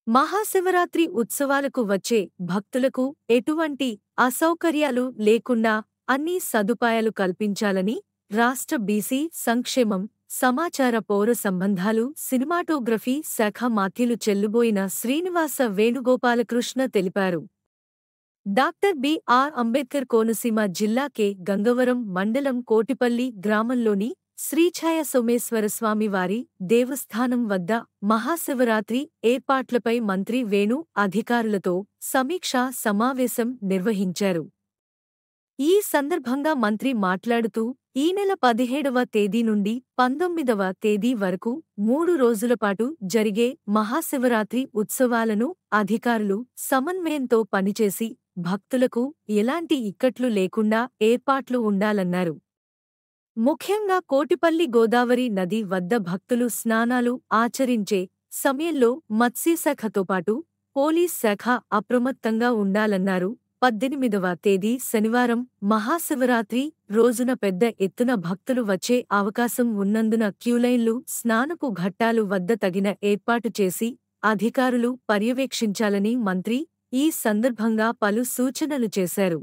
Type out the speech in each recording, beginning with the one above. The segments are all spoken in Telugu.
మహాశివరాత్రి ఉత్సవాలకు వచ్చే భక్తులకు ఎటువంటి అసౌకర్యాలు లేకుండా అన్ని సదుపాయాలు కల్పించాలని రాష్ట్ర బీసీ సంక్షేమం సమాచార పౌర సంబంధాలు సినిమాటోగ్రఫీ శాఖ మాత్యులు చెల్లుబోయిన శ్రీనివాస వేణుగోపాలకృష్ణ తెలిపారు డాక్టర్ బిఆర్ అంబేద్కర్ కోనసీమ జిల్లా కె గంగవరం మండలం కోటిపల్లి గ్రామంలోని శ్రీఛాయ సోమేశ్వరస్వామి వారి దేవస్థానం వద్ద మహాశివరాత్రి ఏర్పాట్లపై మంత్రి వేణు అధికారులతో సమీక్షా సమావేశం నిర్వహించారు ఈ సందర్భంగా మంత్రి మాట్లాడుతూ ఈ నెల పదిహేడవ తేదీ నుండి పంతొమ్మిదవ తేదీ వరకు మూడు రోజులపాటు జరిగే మహాశివరాత్రి ఉత్సవాలను అధికారులు సమన్వయంతో పనిచేసి భక్తులకు ఎలాంటి ఇక్కట్లు లేకుండా ఏర్పాట్లు ఉండాలన్నారు ముఖ్యంగా కోటిపల్లి గోదావరి నది వద్ద భక్తులు స్నానాలు ఆచరించే సమయంలో మత్స్యశాఖతో పాటు పోలీస్ శాఖ అప్రమత్తంగా ఉండాలన్నారు పద్దెనిమిదవ తేదీ శనివారం మహాశివరాత్రి రోజున పెద్ద ఎత్తున భక్తులు వచ్చే అవకాశం ఉన్నందున క్యూలైన్లు స్నానపు ఘట్టాలు వద్ద తగిన ఏర్పాటు చేసి అధికారులు పర్యవేక్షించాలని మంత్రి ఈ సందర్భంగా పలు సూచనలు చేశారు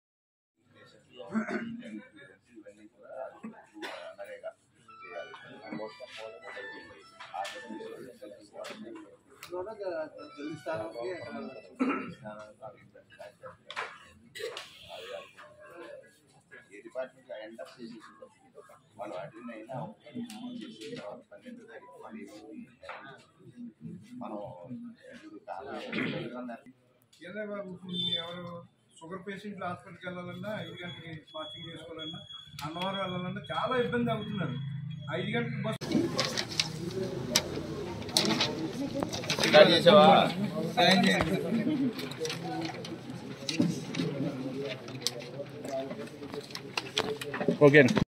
ఏ డిపార్ట్మెంట్ ఎండ్ అప్ చేసి వాళ్ళు అటెండ్ అయినా చేసి పన్నెండు తారీఖు మరి మనం ఇది కాలం ఏదే బాబు ఇప్పుడు మీ ఎవరు షుగర్ పేషెంట్లు హాస్పిటల్కి వెళ్ళాలన్నా ఐదు గంటలకి ఫాస్టింగ్ చేసుకోవాలన్నా అన్నవరం వెళ్ళాలన్నా చాలా ఇబ్బంది అవుతున్నారు ఐదు గంటలకు బస్ స్టార్ట్ చేసావా ఓకే